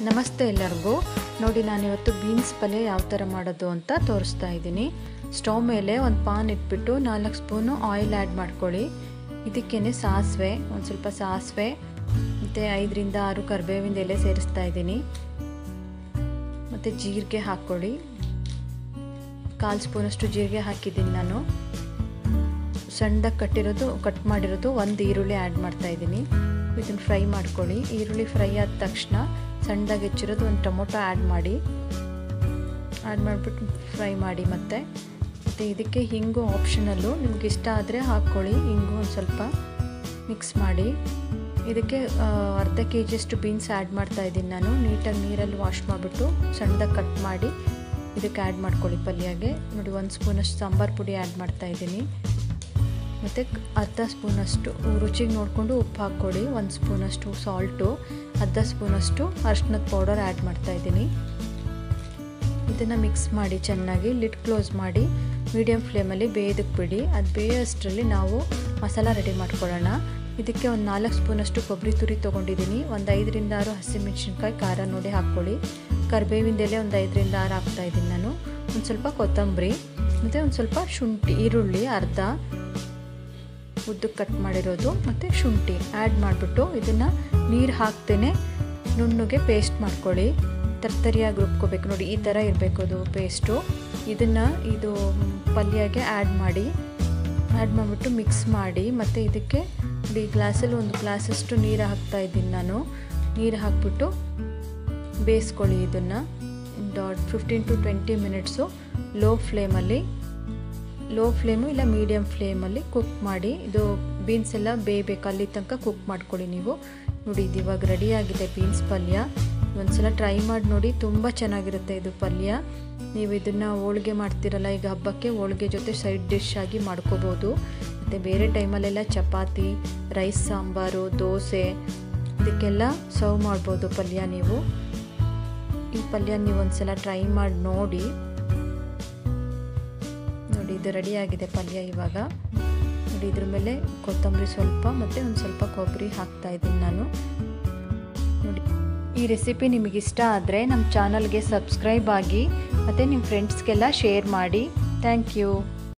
ನಮಸ್ತೆ ಎಲ್ಲರಿಗೂ ನೋಡಿ ನಾನಿವತ್ತು ಬೀನ್ಸ್ ಪಲ್ಯ ಯಾವ ಥರ ಮಾಡೋದು ಅಂತ ತೋರಿಸ್ತಾ ಇದ್ದೀನಿ ಸ್ಟವ್ ಮೇಲೆ ಒಂದು ಪಾನ್ ಇಟ್ಬಿಟ್ಟು ನಾಲ್ಕು ಸ್ಪೂನು ಆಯಿಲ್ ಆ್ಯಡ್ ಮಾಡ್ಕೊಳ್ಳಿ ಇದಕ್ಕೇ ಸಾಸಿವೆ ಒಂದು ಸ್ವಲ್ಪ ಸಾಸಿವೆ ಮತ್ತು ಐದರಿಂದ ಆರು ಕರಿಬೇವಿನ ಎಲೆ ಸೇರಿಸ್ತಾ ಇದ್ದೀನಿ ಮತ್ತು ಜೀರಿಗೆ ಹಾಕ್ಕೊಳ್ಳಿ ಕಾಲು ಸ್ಪೂನಷ್ಟು ಜೀರಿಗೆ ಹಾಕಿದ್ದೀನಿ ನಾನು ಸಣ್ಣದಾಗಿ ಕಟ್ಟಿರೋದು ಕಟ್ ಮಾಡಿರೋದು ಒಂದು ಈರುಳ್ಳಿ ಆ್ಯಡ್ ಮಾಡ್ತಾ ಇದ್ದೀನಿ ಇದನ್ನು ಫ್ರೈ ಮಾಡ್ಕೊಳ್ಳಿ ಈರುಳ್ಳಿ ಫ್ರೈ ಆದ ತಕ್ಷಣ ಸಣ್ಣದಾಗಿ ಹೆಚ್ಚಿರೋದು ಒಂದು ಟೊಮೊಟೊ ಆ್ಯಡ್ ಮಾಡಿ ಆ್ಯಡ್ ಮಾಡಿಬಿಟ್ಟು ಫ್ರೈ ಮಾಡಿ ಮತ್ತೆ ಮತ್ತು ಇದಕ್ಕೆ ಹಿಂಗು ಆಪ್ಷನಲ್ಲು ನಿಮ್ಗೆ ಇಷ್ಟ ಆದರೆ ಹಾಕ್ಕೊಳ್ಳಿ ಹಿಂಗು ಒಂದು ಸ್ವಲ್ಪ ಮಿಕ್ಸ್ ಮಾಡಿ ಇದಕ್ಕೆ ಅರ್ಧ ಕೆ ಜಿಯಷ್ಟು ಬೀನ್ಸ್ ಆ್ಯಡ್ ಮಾಡ್ತಾ ಇದ್ದೀನಿ ನಾನು ನೀಟಾಗಿ ನೀರಲ್ಲಿ ವಾಶ್ ಮಾಡಿಬಿಟ್ಟು ಸಣ್ಣದಾಗಿ ಕಟ್ ಮಾಡಿ ಇದಕ್ಕೆ ಆ್ಯಡ್ ಮಾಡ್ಕೊಳ್ಳಿ ಪಲ್ಯಗೆ ನೋಡಿ ಒಂದು ಸ್ಪೂನಷ್ಟು ಸಾಂಬಾರು ಪುಡಿ ಆ್ಯಡ್ ಮಾಡ್ತಾ ಇದ್ದೀನಿ ಮತ್ತು ಅರ್ಧ ಸ್ಪೂನಷ್ಟು ರುಚಿಗೆ ನೋಡಿಕೊಂಡು ಉಪ್ಪು ಹಾಕ್ಕೊಳ್ಳಿ ಒಂದು ಸ್ಪೂನಷ್ಟು ಸಾಲ್ಟು ಅರ್ಧ ಸ್ಪೂನಷ್ಟು ಅರ್ಶಿನದ ಪೌಡರ್ ಆ್ಯಡ್ ಮಾಡ್ತಾಯಿದ್ದೀನಿ ಇದನ್ನು ಮಿಕ್ಸ್ ಮಾಡಿ ಚೆನ್ನಾಗಿ ಲಿಡ್ ಕ್ಲೋಸ್ ಮಾಡಿ ಮೀಡಿಯಮ್ ಫ್ಲೇಮಲ್ಲಿ ಬೇಯೋದಕ್ಕೆ ಬಿಡಿ ಅದು ಬೇಯೋಷ್ಟರಲ್ಲಿ ನಾವು ಮಸಾಲ ರೆಡಿ ಮಾಡ್ಕೊಳ್ಳೋಣ ಇದಕ್ಕೆ ಒಂದು ನಾಲ್ಕು ಸ್ಪೂನಷ್ಟು ಕೊಬ್ಬರಿ ತುರಿ ತೊಗೊಂಡಿದ್ದೀನಿ ಒಂದು ಐದರಿಂದ ಆರು ಹಸಿಮೆಣಸಿನ್ಕಾಯಿ ಖಾರ ನೋಡಿ ಹಾಕ್ಕೊಳ್ಳಿ ಕರಿಬೇವಿನ ಎಲೆ ಒಂದು ಐದರಿಂದ ಆರು ಹಾಕ್ತಾಯಿದ್ದೀನಿ ನಾನು ಒಂದು ಸ್ವಲ್ಪ ಕೊತ್ತಂಬರಿ ಮತ್ತು ಒಂದು ಸ್ವಲ್ಪ ಶುಂಠಿ ಈರುಳ್ಳಿ ಅರ್ಧ ಉದ್ದಕ್ಕೆ ಕಟ್ ಮಾಡಿರೋದು ಮತ್ತು ಶುಂಠಿ ಆ್ಯಡ್ ಮಾಡಿಬಿಟ್ಟು ಇದನ್ನು ನೀರು ಹಾಕ್ತೇನೆ ನುಣ್ಣಗೆ ಪೇಸ್ಟ್ ಮಾಡ್ಕೊಳ್ಳಿ ತರ್ತರಿಯಾಗಿ ರುಬ್ಕೋಬೇಕು ನೋಡಿ ಈ ಥರ ಇರಬೇಕು ಅದು ಪೇಸ್ಟು ಇದನ್ನು ಇದು ಪಲ್ಯಗೆ ಆ್ಯಡ್ ಮಾಡಿ ಆ್ಯಡ್ ಮಾಡಿಬಿಟ್ಟು ಮಿಕ್ಸ್ ಮಾಡಿ ಮತ್ತು ಇದಕ್ಕೆ ಈ ಗ್ಲಾಸಲ್ಲಿ ಒಂದು ಗ್ಲಾಸಷ್ಟು ನೀರು ಹಾಕ್ತಾ ಇದ್ದೀನಿ ನಾನು ನೀರು ಹಾಕ್ಬಿಟ್ಟು ಬೇಯಿಸ್ಕೊಳ್ಳಿ ಇದನ್ನು ಡಾಟ್ fifteen to twenty minutes low ಫ್ಲೇಮಲ್ಲಿ ಲೋ ಫ್ಲೇಮು ಇಲ್ಲ ಮೀಡಿಯಮ್ ಫ್ಲೇಮಲ್ಲಿ ಕುಕ್ ಮಾಡಿ ಇದು ಬೀನ್ಸ್ ಎಲ್ಲ ಬೇಯಬೇಕು ಅಲ್ಲಿ ತನಕ ಕುಕ್ ಮಾಡ್ಕೊಳ್ಳಿ ನೀವು ನೋಡಿ ಇದು ಇವಾಗ ರೆಡಿಯಾಗಿದೆ ಬೀನ್ಸ್ ಪಲ್ಯ ಒಂದ್ಸಲ ಟ್ರೈ ಮಾಡಿ ನೋಡಿ ತುಂಬ ಚೆನ್ನಾಗಿರುತ್ತೆ ಇದು ಪಲ್ಯ ನೀವು ಇದನ್ನು ಹೋಳ್ಗೆ ಮಾಡ್ತಿರಲ್ಲ ಈಗ ಹಬ್ಬಕ್ಕೆ ಹೋಳ್ಗೆ ಜೊತೆ ಸೈಡ್ ಡಿಶ್ ಆಗಿ ಮಾಡ್ಕೋಬೋದು ಮತ್ತು ಬೇರೆ ಟೈಮಲ್ಲೆಲ್ಲ ಚಪಾತಿ ರೈಸ್ ಸಾಂಬಾರು ದೋಸೆ ಇದಕ್ಕೆಲ್ಲ ಸರ್ವ್ ಮಾಡ್ಬೋದು ಪಲ್ಯ ನೀವು ಈ ಪಲ್ಯ ನೀವು ಒಂದ್ಸಲ ಟ್ರೈ ಮಾಡಿ ನೋಡಿ ನೋಡಿ ಇದು ರೆಡಿಯಾಗಿದೆ ಪಲ್ಯ ಇವಾಗ ನೋಡಿ ಇದ್ರ ಮೇಲೆ ಕೊತ್ತಂಬರಿ ಸ್ವಲ್ಪ ಮತ್ತು ಒಂದು ಸ್ವಲ್ಪ ಕೊಬ್ಬರಿ ಹಾಕ್ತಾ ಇದ್ದೀನಿ ನಾನು ನೋಡಿ ಈ ರೆಸಿಪಿ ನಿಮಗೆ ಇಷ್ಟ ಆದರೆ ನಮ್ಮ ಚಾನಲ್ಗೆ ಸಬ್ಸ್ಕ್ರೈಬ್ ಆಗಿ ಮತ್ತು ನಿಮ್ಮ ಫ್ರೆಂಡ್ಸ್ಗೆಲ್ಲ ಶೇರ್ ಮಾಡಿ ಥ್ಯಾಂಕ್ ಯು